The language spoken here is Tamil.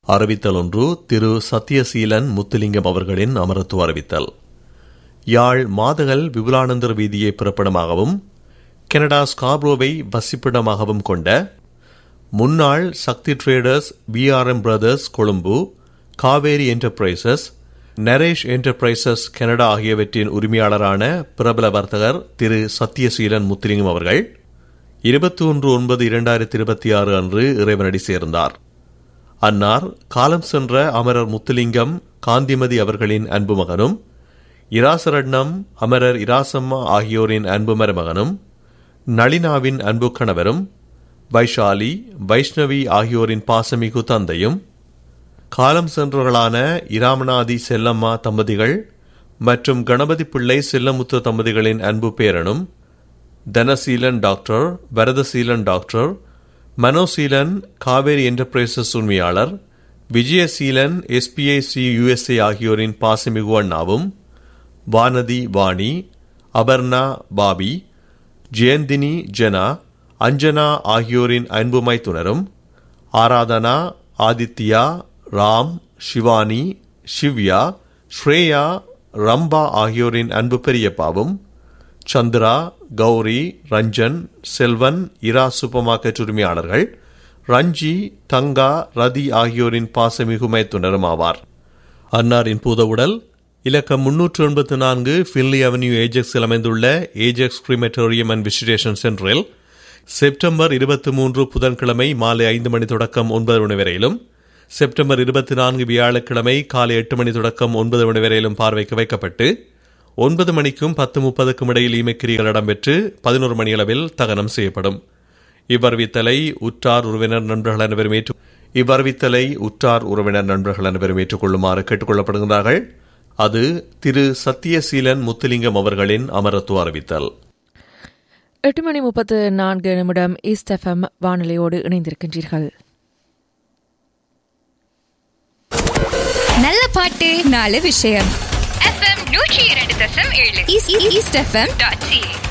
அறிவித்தல் ஒன்று திரு சத்யசீலன் முத்துலிங்கம் அவர்களின் அமரத்துவ அறிவித்தல் யாழ் மாதகல் விபுலானந்தர் வீதியை பிறப்பிடமாகவும் கனடா ஸ்காப்ரோவை வசிப்பிடமாகவும் கொண்ட முன்னாள் Shakthi traders BRM brothers Colombo Kaveri enterprises Naresh enterprises Canada ஆகியவற்றின் உரிமையாளரான பிரபல வர்த்தகர் திரு சத்யசீலன் முத்துலிங்கம் அவர்கள் இருபத்தி ஒன்று ஒன்பது இரண்டாயிரத்தி இருபத்தி ஆறு அன்று இறைவனடி சேர்ந்தார் அன்னார் காலம் சென்ற அமரர் முத்துலிங்கம் காந்திமதி அவர்களின் அன்பு மகனும் இராசரட்னம் அமரர் இராசம்மா ஆகியோரின் அன்பு மருமகனும் நளினாவின் அன்பு கணவரும் வைஷாலி வைஷ்ணவி ஆகியோரின் பாசமிகு தந்தையும் காலம் சென்றவர்களான இராமநாதி செல்லம்மா தம்பதிகள் மற்றும் கணபதி பிள்ளை செல்லமுத்து தம்பதிகளின் அன்பு பேரனும் Thanaseelan doctor Varathaseelan doctor Manoseelan Kaveri enterprises உரிமையாளர் விஜயசீலன் எஸ்பிஐசி யுஎஸ்ஏ ஆகியோரின் பாசமிகு அண்ணாவும் வானதி வாணி அபர்ணா பாபி ஜெயந்தினி ஜனா அஞ்சனா ஆகியோரின் அன்புமை துணரும் ஆராதனா ஆதித்யா ராம் சிவானி சிவ்யா ஸ்ரேயா ரம்பா ஆகியோரின் அன்பு பெரியப்பாவும் சந்திரா கௌரி ரஞ்சன் செல்வன் இரா சூப்பர் மார்க்கெட் உரிமையாளர்கள் ரஞ்சி தங்கா ரதி ஆகியோரின் பாசமிகு மைத்துனரும் ஆவார் அன்னாரின் பூதவுடல் இலக்கம் முன்னூற்று எண்பத்தி நான்கு ஃபின்லி அவென்யூ ஏஜெக்ஸில் அமைந்துள்ள ஏஜெக்ஸ் கிரிமெட்டோரியம் அண்ட் விசிடேஷன் சென்டரில் செப்டம்பர் இருபத்தி மூன்று புதன்கிழமை மாலை ஐந்து மணி தொடக்கம் ஒன்பது மணி வரையிலும் செப்டம்பர் இருபத்தி நான்கு வியாழக்கிழமை காலை எட்டு மணி தொடக்கம் ஒன்பது மணி வரையிலும் பார்வைக்கு வைக்கப்பட்டு ஒன்பது மணிக்கும் பத்து முப்பதுக்கும் இடையில் ஈமைக்கிரிகள் இடம்பெற்று பதினோரு மணி அளவில் தகனம் செய்யப்படும் இவ்வறிவித்தலை உற்றார் உறவினர் நண்பர்கள் அனைவரும் ஏற்று இவ்வறிவித்தலை உற்றார் உறவினர் நண்பர்கள் அனைவரும் ஏற்றுக்கொள்ளுமாறு கேட்டுக்கொள்ளப்படுகிறார்கள் அது திரு சத்தியசீலன் முத்துலிங்கம் அவர்களின் அமரத்துவ அறிவித்தல் எட்டு மணி முப்பத்து நான்கு நிமிடம் ஈஸ்ட் எஃப்எம் வானொலியோடு இணைந்திருக்கின்றீர்கள் நல்ல பாட்டு நாலு விஷயம் எஃப்எம் நூற்றி இரண்டு தசம் ஏழு ஈஸ்ட் எஃப்எம் டாட் சி